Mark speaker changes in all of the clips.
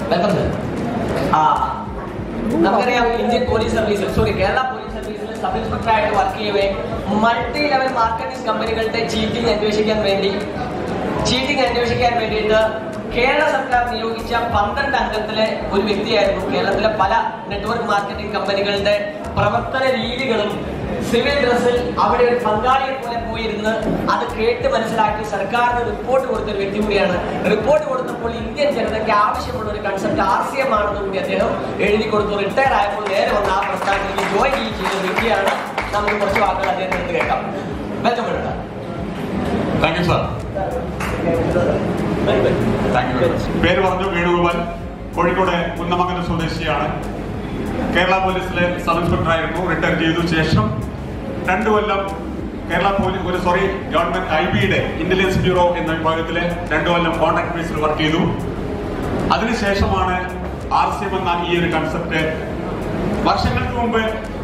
Speaker 1: welcome sir ആ നമുക്കറിയാം Indian police സർവീസിൽ സോറി കേരള പോലീസ് സർവീസിൽ സബ് ഇൻസ്പെക്ടർ ആയിട്ട് വർക്ക് ചെയ്യവേ മൾട്ടി ലെവൽ മാർക്കറ്റിംഗ് കമ്പനികളുടെ ചീറ്റിംഗ് അന്വേഷിക്കാൻ വേണ്ടി ചീറ്റിംഗ് അന്വേഷിക്കാൻ വേണ്ടിയിട്ട് കേരള സർക്കാർ നിയോഗിച്ച പന്ത്രണ്ട് അംഗത്തിലെ ഒരു വ്യക്തിയായിരുന്നു കേരളത്തിലെ പല നെറ്റ്വർക്ക് മാർക്കറ്റിംഗ് കമ്പനികളുടെ പ്രവർത്തന രീതികളും സിവിൽ ഡ്രസ്സിൽ അവിടെ ഒരു പങ്കാളിയെ പോലെ പോയിരുന്ന് അത് കേട്ട് മനസ്സിലാക്കി സർക്കാരിന് റിപ്പോർട്ട് കൊടുത്ത ഒരു വ്യക്തി കൂടിയാണ് റിപ്പോർട്ട് കൊടുത്തപ്പോൾ ഇന്ത്യൻ ജനതയ്ക്ക് ആവശ്യമുള്ള ഒരു കൺസെപ്റ്റ് ആർ സി എം ആണെന്ന് കൂടി അദ്ദേഹം എഴുതി കൊടുത്തു റിട്ടയർ ആയപ്പോൾ നേരെ വന്ന ആ പ്രസ്ഥാനത്തിൽ ജോയിൻ ചെയ്ത വ്യക്തിയാണ് നമുക്ക് കുറച്ച് വാക്കുകൾ അദ്ദേഹത്തിൽ നിന്ന് കേൾക്കാം വെൽക്കം എടുക്കാം
Speaker 2: thank you sir thank you very much പേര് പറഞ്ഞു വേണുഗോപാൽ കോഴിക്കോട് കുന്നമംഗലം സ്വദേശിയാണ് കേരള പോലീസിലെ സബ് ഇൻസ്പെക്ടർ ആയിരുന്നു റിട്ടയർ ചെയ്തു ശേഷം രണ്ടു കൊല്ലം കേരള പോലീസ് ഒരു സോറി ഗവൺമെന്റ് ഐ ബിയുടെ ഇന്റലിജൻസ് ബ്യൂറോ എന്ന വിഭാഗത്തിലെ രണ്ടു കൊല്ലം കോൺട്രാക്ട് ബേസിൽ വർക്ക് ചെയ്തു അതിനുശേഷമാണ് ആർ സി എം എന്ന ഈ ഒരു കൺസെപ്റ്റ് വർഷങ്ങൾക്ക് മുമ്പ്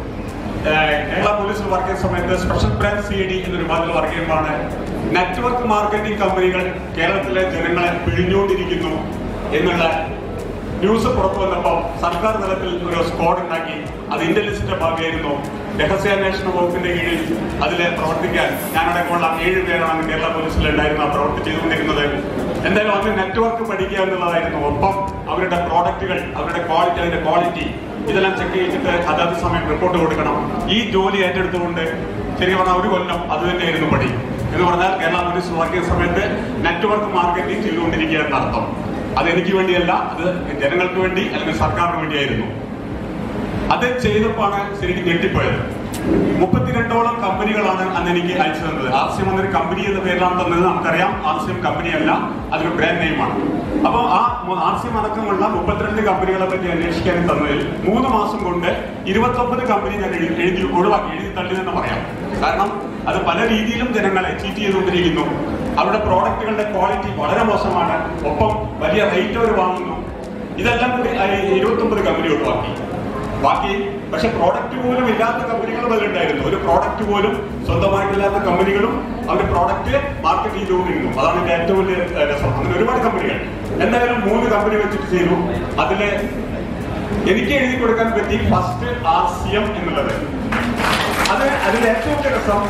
Speaker 2: ഏഹ്, കേരള പോലീസിൽ വർക്ക് ചെയ്യുന്ന സമയത്ത് സ്പെഷ്യൽ ബ്രാഞ്ച് സി ഡി എന്നൊരു വിഭാഗത്തിൽ വർക്ക് ചെയ്യുമ്പോഴാണ് നെറ്റ്വർക്ക് മാർക്കറ്റിംഗ് കമ്പനികൾ കേരളത്തിലെ ജനങ്ങളെ പിഴിഞ്ഞുകൊണ്ടിരിക്കുന്നു എന്നുള്ള ന്യൂസ് പുറത്തു വന്നപ്പോൾ സർക്കാർ തലത്തിൽ ഒരു സ്ക്വാഡ് ഉണ്ടാക്കി അത് ഇന്റലിജൻസിന്റെ ഭാഗമായിരുന്നു രഹസ്യാന്വേഷണ വകുപ്പിന്റെ കീഴിൽ അതിൽ പ്രവർത്തിക്കാൻ ഞാനടക്കമുള്ള ഏഴ് പേരാണ് കേരള പോലീസിൽ ഉണ്ടായിരുന്ന പ്രവർത്തി ചെയ്തുകൊണ്ടിരുന്നത് എന്തായാലും അന്ന് നെറ്റ്വർക്ക് പഠിക്കുക എന്നുള്ളതായിരുന്നു ഒപ്പം അവരുടെ പ്രോഡക്റ്റുകൾ അവരുടെ ക്വാളിറ്റി അതിന്റെ ക്വാളിറ്റി ഇതെല്ലാം ചെക്ക് ചെയ്തിട്ട് അതാത് സമയം റിപ്പോർട്ട് കൊടുക്കണം ഈ ജോലി ഏറ്റെടുത്തുകൊണ്ട് ശരിക്കും പറഞ്ഞാൽ ഒരു കൊല്ലം അത് തന്നെയായിരുന്നു പണി എന്ന് പറഞ്ഞാൽ കേരള പോലീസ് വർക്ക് ചെയ്യുന്ന സമയത്ത് നെറ്റ്വർക്ക് മാർക്കറ്റിംഗ് ചെയ്തുകൊണ്ടിരിക്കുക എന്നർത്ഥം അത് എനിക്ക് വേണ്ടിയല്ല അത് ജനങ്ങൾക്ക് വേണ്ടി അല്ലെങ്കിൽ സർക്കാരിന് വേണ്ടിയായിരുന്നു അത് ചെയ്തപ്പോഴാണ് ശരിക്കും ഞെട്ടിപ്പോയത് മുപ്പത്തിരണ്ടോളം കമ്പനികളാണ് അന്ന് എനിക്ക് അയച്ചു തന്നത് ആർ സി എം എന്നൊരു കമ്പനി എന്ന പേരിലാണ് തന്നത് നമുക്കറിയാം ആർ സി എം കമ്പനിയല്ല അതൊരു ബ്രാൻഡ് നെയിമാണ് അപ്പോൾ ആ ആർ സി എം അടക്കമുള്ള മുപ്പത്തിരണ്ട് കമ്പനികളെ പറ്റി അന്വേഷിക്കാൻ തന്നതിൽ മൂന്ന് മാസം കൊണ്ട് ഇരുപത്തൊമ്പത് കമ്പനി ഞാൻ എഴുതി എഴുതി ഒഴിവാക്കി എഴുതി തള്ളി തന്നെ പറയാം കാരണം അത് പല രീതിയിലും ജനങ്ങളെ ചീറ്റ് ചെയ്തുകൊണ്ടിരിക്കുന്നു അവരുടെ പ്രോഡക്റ്റുകളുടെ ക്വാളിറ്റി വളരെ മോശമാണ് ഒപ്പം വലിയ റേറ്റ് അവർ വാങ്ങുന്നു ഇതെല്ലാം കൂടി ഇരുപത്തൊമ്പത് കമ്പനി ഒഴിവാക്കി ബാക്കി പക്ഷെ പ്രോഡക്റ്റ് പോലും ഇല്ലാത്ത കമ്പനികളും അതിലുണ്ടായിരുന്നു ഒരു പ്രോഡക്റ്റ് പോലും സ്വന്തമായിട്ടില്ലാത്ത കമ്പനികളും അവരുടെ പ്രോഡക്റ്റ് മാർക്കറ്റ് ചെയ്തുകൊണ്ടിരുന്നു അതാണ് എന്റെ ഏറ്റവും വലിയ ഏഹ്, രസം അങ്ങനെ ഒരുപാട് കമ്പനികൾ എന്തായാലും മൂന്ന് കമ്പനി വെച്ചിട്ട് ചെയ്തു അതില് എനിക്ക് എഴുതി കൊടുക്കാൻ പറ്റി ഫസ്റ്റ് ആർ സി എം എന്നുള്ളത് അത് അതിൽ ഏറ്റവും വലിയ രസം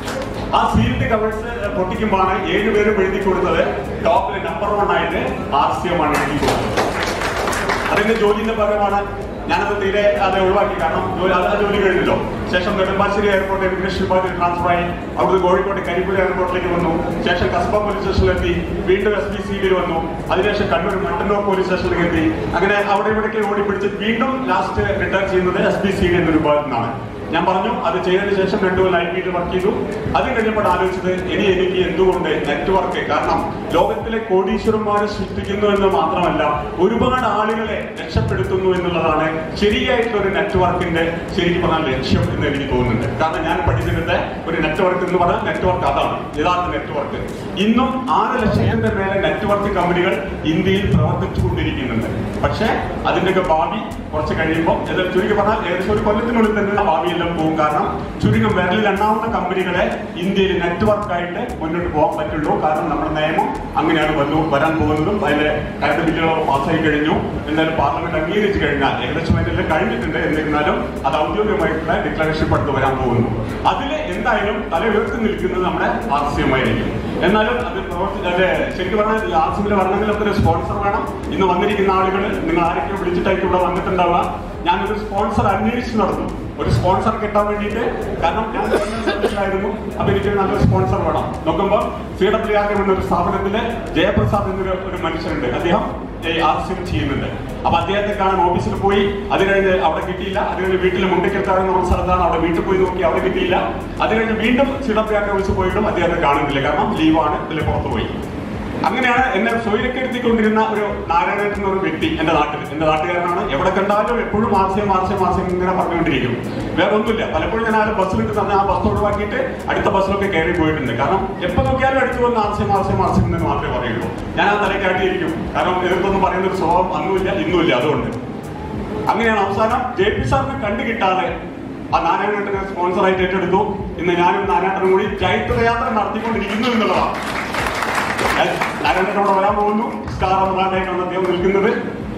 Speaker 2: ആ സീൽഡ് കവേഴ്സ് പൊട്ടിക്കുമ്പോഴാണ് ഏഴുപേരും എഴുതി കൊടുത്തത് ടോപ്പിൽ നമ്പർ വൺ ആയിട്ട് ആർ സി എം ആണ് എഴുതി കൊടുത്തത് അതിന്റെ ജോലിന്റെ ഭാഗമാണ് ഞാനത് തീരെ അത് ഒഴിവാക്കി കാരണം ജോലി അത് ആ ജോലി കഴിഞ്ഞല്ലോ ശേഷം നെടുമ്പാശ്ശേരി എയർപോർട്ട് ഇമിഗ്രേഷൻ വിഭാഗത്തിൽ ട്രാൻസ്ഫർ ആയി അവിടുന്ന് കോഴിക്കോട് കരിപ്പൂർ എയർപോർട്ടിലേക്ക് വന്നു ശേഷം കസ്ബ പോലീസ് സ്റ്റേഷനിലെത്തി വീണ്ടും എസ് പി സിയിൽ വന്നു അതിനുശേഷം കണ്ണൂർ മട്ടന്നൂർ പോലീസ് സ്റ്റേഷനിലേക്ക് എത്തി അങ്ങനെ അവിടെ ഇവിടേക്ക് ഓടി പിടിച്ച് വീണ്ടും ലാസ്റ്റ് റിട്ടയർ ചെയ്യുന്നത് എസ് പി സി എന്നൊരു വിഭാഗത്തിൽ നിന്നാണ് ഞാൻ പറഞ്ഞു അത് ചെയ്തതിനു ശേഷം രണ്ടു കൊല്ലം ഐ പിയിൽ വർക്ക് ചെയ്തു അത് കഴിഞ്ഞപ്പോൾ ആലോചിച്ചത് ഇനി എനിക്ക് എന്തുകൊണ്ട് നെറ്റ്വർക്ക് കാരണം ലോകത്തിലെ കോടീശ്വരന്മാരെ സൃഷ്ടിക്കുന്നു എന്ന് മാത്രമല്ല ഒരുപാട് ആളുകളെ രക്ഷപ്പെടുത്തുന്നു എന്നുള്ളതാണ് ശരിയായിട്ടുള്ള ഒരു നെറ്റ്വർക്കിന്റെ ശരിക്കും പറഞ്ഞാൽ ലക്ഷ്യം എന്ന് എനിക്ക് തോന്നുന്നുണ്ട് കാരണം ഞാൻ പഠിച്ചിരുന്നത് ഒരു നെറ്റ്വർക്ക് എന്ന് പറഞ്ഞാൽ നെറ്റ്വർക്ക് അതാണ് യഥാർത്ഥ നെറ്റ്വർക്ക് ഇന്നും ആറ് ലക്ഷത്തിന്റെ മേലെ നെറ്റ്വർക്ക് കമ്പനികൾ ഇന്ത്യയിൽ പ്രവർത്തിച്ചുകൊണ്ടിരിക്കുന്നുണ്ട് പക്ഷേ അതിന്റെയൊക്കെ ഭാവി കുറച്ച് കഴിയുമ്പോൾ ഇത് ചുരുക്കി പറഞ്ഞാൽ ഏകദേശം ഒരു കൊല്ലത്തിനുള്ളിൽ തന്നെ ആ ഭാവിയെല്ലാം പോകും കാരണം ചുരുക്കം വിരലിൽ എണ്ണാവുന്ന കമ്പനികളെ ഇന്ത്യയിൽ നെറ്റ്വർക്കായിട്ട് മുന്നോട്ട് പോകാൻ പറ്റുള്ളൂ കാരണം നമ്മുടെ നിയമം അങ്ങനെയാണ് വന്നു വരാൻ പോകുന്നതും അതിന്റെ കരണ്ട് ബില്ലുകളൊക്കെ പാസ്സായി കഴിഞ്ഞു എന്നാലും പാർലമെന്റ് അംഗീകരിച്ചു കഴിഞ്ഞാൽ ഏകദേശം അതിന്റെ കഴിഞ്ഞിട്ടുണ്ട് എന്നിരുന്നാലും അത് ഔദ്യോഗികമായിട്ടുള്ള ഡിക്ലറേഷൻ പടുത്ത് വരാൻ പോകുന്നു അതിൽ എന്തായാലും തല ഉയർത്തി നിൽക്കുന്നത് നമ്മുടെ ആർ സി എം ആയിരിക്കും എന്നാലും അത് പ്രവർത്തി അത് ശരിക്കും പറഞ്ഞാൽ ആർ സി എമ്മിലെ വരണമെങ്കിൽ ഒരു സ്പോൺസർ വേണം ഇന്ന് വന്നിരിക്കുന്ന ആളുകൾ നിങ്ങൾ ആരൊക്കെ വിളിച്ചിട്ടായിട്ട് ഇവിടെ വന്നിട്ടുണ്ടാവുക ഞാനൊരു സ്പോൺസർ അന്വേഷിച്ച് നടന്നു ഒരു സ്പോൺസർ കിട്ടാൻ വേണ്ടിയിട്ട് കാരണം ഞാൻ സർവീസിലായിരുന്നു അപ്പൊ എനിക്ക് നല്ലൊരു സ്പോൺസർ വേണം നോക്കുമ്പോൾ സി ഡബ്ല്യു ആർ എന്ന ഒരു സ്ഥാപനത്തില് ജയപ്രസാദ് എന്നൊരു ഒരു മനുഷ്യനുണ്ട് അദ്ദേഹം ആർ സി എം ചെയ്യുന്നുണ്ട് അപ്പൊ അദ്ദേഹത്തെ കാണാൻ ഓഫീസിൽ പോയി അത് കഴിഞ്ഞ് അവിടെ കിട്ടിയില്ല അത് കഴിഞ്ഞ് വീട്ടിൽ മുണ്ടക്കെത്താറ് എന്ന സ്ഥലത്താണ് അവിടെ വീട്ടിൽ പോയി നോക്കി അവിടെ കിട്ടിയില്ല അത് കഴിഞ്ഞ് വീണ്ടും സി ഡബ്ല്യു ആർ ഓഫീസിൽ പോയിട്ടും അദ്ദേഹത്തെ കാണുന്നില്ല കാരണം ലീവാണ് ഇതിൽ പുറത്തു പോയി അങ്ങനെയാണ് എന്നെ സ്വൈരക്കെടുത്തിക്കൊണ്ടിരുന്ന ഒരു നാരായണൻ എന്ന ഒരു വ്യക്തി എന്റെ നാട്ടിൽ എന്റെ നാട്ടുകാരനാണ് എവിടെ കണ്ടാലും എപ്പോഴും മാർച്ചയും മാർച്ചയും മാർച്ചയും ഇങ്ങനെ പറഞ്ഞുകൊണ്ടിരിക്കും വേറെ ഒന്നുമില്ല പലപ്പോഴും ഞാൻ ആ ബസ്സിലിട്ട് തന്നെ ആ ബസ് ഒഴിവാക്കിയിട്ട് അടുത്ത ബസ്സിലൊക്കെ കയറി പോയിട്ടുണ്ട് കാരണം എപ്പോ നോക്കിയാലും അടുത്ത് വന്ന് ആർച്ചയും മാർച്ചയും മാർച്ചയും എന്ന് മാത്രമേ പറയുള്ളൂ ഞാൻ ആ തലക്കാട്ടിയിരിക്കും കാരണം എതിർത്തൊന്നും പറയുന്ന ഒരു സ്വഭാവം അന്നുമില്ല ഇന്നുമില്ല അതുകൊണ്ട് അങ്ങനെയാണ് അവസാനം ജെ പി സാറിനെ കണ്ടു കിട്ടാതെ ആ നാരായണേട്ടനെ സ്പോൺസറായിട്ട് ഏറ്റെടുത്തു ഇന്ന് ഞാനും നാരായണനും കൂടി ചൈത്രയാത്ര നടത്തിക്കൊണ്ടിരിക്കുന്നു എന്നുള്ളതാണ് നാരായണനോട് വരാൻ പോകുന്നു സ്റ്റാർ അമൃതായിട്ടാണ് അദ്ദേഹം നിൽക്കുന്നത്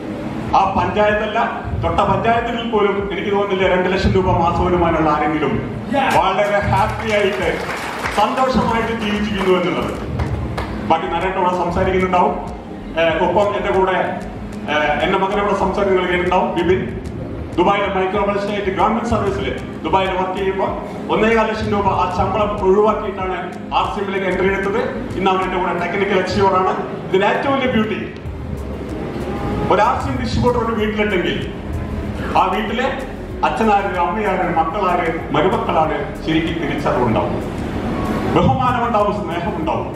Speaker 2: ആ പഞ്ചായത്തല്ല തൊട്ട പഞ്ചായത്തുകളിൽ പോലും എനിക്ക് തോന്നുന്നില്ല രണ്ട് ലക്ഷം രൂപ മാസ വരുമാനമുള്ള ആരെങ്കിലും വളരെ ഹാപ്പി ആയിട്ട് സന്തോഷമായിട്ട് ജീവിച്ചിരിക്കുന്നു എന്നുള്ളത് ബാക്കി നരേട്ടോടെ സംസാരിക്കുന്നുണ്ടാവും ഏഹ് ഒപ്പം എന്റെ കൂടെ ഏഹ് എന്റെ മകനോട് സംസാരിക്കുന്നത് കേട്ടിട്ടുണ്ടാവും ബിബിൻ ദുബായിലെ മൈക്രോബൾസായിട്ട് ഗവൺമെന്റ് സർവീസിൽ ദുബായിൽ വർക്ക് ചെയ്യുമ്പോൾ ഒന്നേകാൽ ലക്ഷം രൂപ ആ ശമ്പളം ഒഴിവാക്കിയിട്ടാണ് ആർ സി എമ്മിലേക്ക് എൻട്രി എടുത്തത് ഇന്ന് അവൻ എന്റെ കൂടെ ടെക്നിക്കൽ എക്സ്യൂറാണ് ഇതിൽ ഏറ്റവും വലിയ ബ്യൂട്ടി ഒരു ആർ സി എം ഡിസ്ട്രിബ്യൂട്ടർ ഒരു വീട്ടിലുണ്ടെങ്കിൽ ആ വീട്ടിലെ അച്ഛനാര് അമ്മയാര് മക്കളാര് മരുമക്കളാര് ശരിക്കും തിരിച്ചറിവുണ്ടാവും ബഹുമാനമുണ്ടാവും സ്നേഹമുണ്ടാവും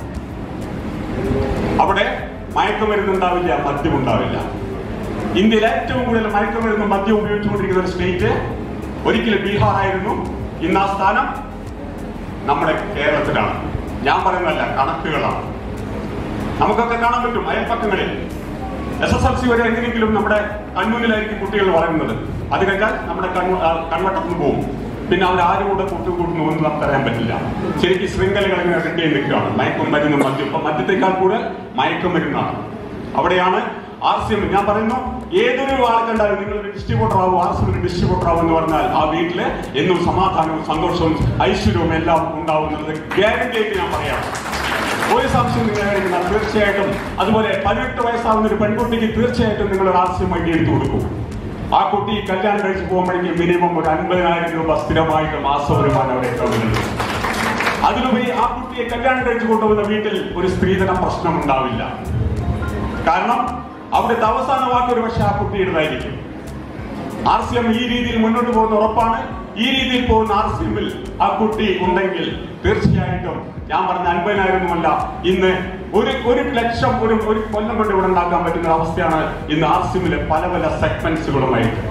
Speaker 2: അവിടെ മയക്കുമരുന്നുണ്ടാവില്ല മദ്യമുണ്ടാവില്ല ഇന്ത്യയിൽ ഏറ്റവും കൂടുതൽ മയക്കുമരുന്ന് മദ്യം ഉപയോഗിച്ചുകൊണ്ടിരിക്കുന്ന ഒരു സ്റ്റേറ്റ് ഒരിക്കലും ബീഹാർ ആയിരുന്നു ഇന്ന് ആ സ്ഥാനം നമ്മുടെ കേരളത്തിലാണ് ഞാൻ പറയുന്നതല്ല കണക്കുകളാണ് നമുക്കൊക്കെ കാണാൻ പറ്റും അയൽപ്പക്കങ്ങളിൽ എസ് എസ് എൽ സി വരെ എങ്ങനെയെങ്കിലും നമ്മുടെ കൺമുന്നിലായിരിക്കും കുട്ടികൾ വളരുന്നത് അത് കഴിഞ്ഞാൽ നമ്മുടെ കൺവ ആ, കൺവട്ടത്തിന് പോകും പിന്നെ അവർ ആരും കൂടെ കൂട്ടുകൂട്ടുന്നു എന്ന് നമുക്കറിയാൻ പറ്റില്ല ശരിക്കും ശൃംഖലകൾ ഇങ്ങനെ കെട്ടി നിൽക്കുകയാണ് മയക്കും മരുന്നും മദ്യം ഇപ്പൊ മദ്യത്തെക്കാൾ കൂടുതൽ മയക്കുമരുന്നാണ് അവിടെയാണ് ആർ സി എം ഞാൻ പറയുന്നു ഏതൊരു ആളെ കണ്ടാലും നിങ്ങൾ ഒരു ഡിസ്ട്രിബ്യൂട്ടർ ആവും ആർ സി എമ്മിന്റെ ഡിസ്ട്രിബ്യൂട്ടർ ആവും എന്ന് പറഞ്ഞാൽ ആ വീട്ടില് എന്നും സമാധാനവും സന്തോഷവും ഐശ്വര്യവും എല്ലാം ഉണ്ടാവുന്നത് ഗ്യാരണ്ടി ആയിട്ട് ഞാൻ പറയാം ഒരു സംശയം നിങ്ങൾ കഴിക്കുന്ന തീർച്ചയായിട്ടും അതുപോലെ പതിനെട്ട് വയസ്സാവുന്ന ഒരു പെൺകുട്ടിക്ക് തീർച്ചയായിട്ടും നിങ്ങൾ ഒരു ആവശ്യം വണ്ടി എടുത്തു കൊടുക്കും ആ കുട്ടി കല്യാണം കഴിച്ച് പോകുമ്പോഴേക്കും മിനിമം ഒരു അൻപതിനായിരം രൂപ സ്ഥിരമായിട്ട് മാസ വരുമാനം അവിടെ അക്കൗണ്ടിലുണ്ട് അതിലുപരി ആ കുട്ടിയെ കല്യാണം കഴിച്ചു കൊണ്ടുപോകുന്ന വീട്ടിൽ ഒരു സ്ത്രീധന പ്രശ്നം ഉണ്ടാവില്ല കാരണം അവിടുത്തെ അവസാന വാക്ക് ഒരു പക്ഷെ ആ കുട്ടിയുടേതായിരിക്കും ആർ സി എം ഈ രീതിയിൽ മുന്നോട്ട് പോകുന്ന ഉറപ്പാണ് ഈ രീതിയിൽ പോകുന്ന ആർ സി എമ്മിൽ ആ കുട്ടി ഉണ്ടെങ്കിൽ തീർച്ചയായിട്ടും ഞാൻ പറഞ്ഞ അൻപതിനായിരമൊന്നുമല്ല ഇന്ന് ഒരു ഒരു ലക്ഷം ഒരു ഒരു കൊല്ലം കൊണ്ട് ഇവിടെ ഉണ്ടാക്കാൻ പറ്റുന്ന അവസ്ഥയാണ് ഇന്ന് ആർ സി എമ്മിലെ പല പല സെഗ്മെന്റ്സുകളുമായിട്ട്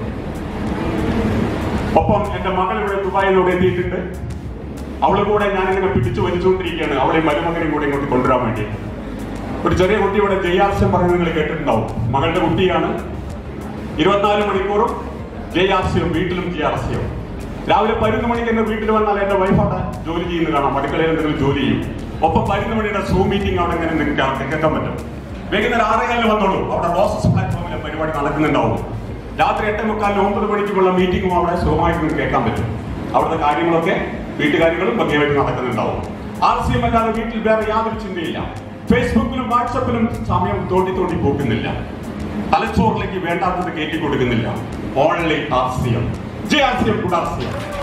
Speaker 2: ഒപ്പം എന്റെ മകൾ ഇവിടെ ദുബായിലൂടെ എത്തിയിട്ടുണ്ട് അവളെ കൂടെ ഞാനിങ്ങനെ പിടിച്ചു വലിച്ചുകൊണ്ടിരിക്കുകയാണ് അവളെ മരുമകനെയും കൂടെ ഇങ്ങോട്ട് കൊണ്ടുവരാൻ വേണ്ടി ഒരു ചെറിയ കുട്ടി ഇവിടെ ജയാർസ്യം പറയുന്നത് നിങ്ങൾ കേട്ടിട്ടുണ്ടാവും മകളുടെ കുട്ടിയാണ് ഇരുപത്തിനാല് മണിക്കൂറും ജയാർസ്യം വീട്ടിലും ജയാർസ്യം രാവിലെ പതിനൊന്ന് മണിക്ക് എന്റെ വീട്ടിൽ വന്നാൽ എന്റെ വൈഫ് അവിടെ ജോലി ചെയ്യുന്നത് കാണാം അടുക്കളയിൽ എന്തെങ്കിലും ജോലി ചെയ്യും ഒപ്പം പതിനൊന്ന് മണിയുടെ സൂം മീറ്റിംഗ് അവിടെ ഇങ്ങനെ നിൽക്കാം കേൾക്കാൻ പറ്റും വൈകുന്നേരം ആറേകാലിന് വന്നോളൂ അവിടെ റോസസ് പ്ലാറ്റ്ഫോമിലെ പരിപാടി നടക്കുന്നുണ്ടാവും രാത്രി എട്ട് മുക്കാലിന് ഒമ്പത് മണിക്കുള്ള മീറ്റിംഗും അവിടെ സുഖമായിട്ട് നിങ്ങൾക്ക് കേൾക്കാൻ പറ്റും അവിടുത്തെ കാര്യങ്ങളൊക്കെ വീട്ടുകാര്യങ്ങളും ഭംഗിയായിട്ട് നടക്കുന്നുണ്ടാവും ആർ സി എം അല്ലാതെ വീട്ടിൽ വേറെ യാതൊരു ചിന്തയില്ല ഫേസ്ബുക്കിലും വാട്സപ്പിലും സമയം തോണ്ടി തോണ്ടി പോകുന്നില്ല തലച്ചോറിലേക്ക് വേണ്ടാത്തത് കയറ്റി കൊടുക്കുന്നില്ല online R C M J R C M good R C M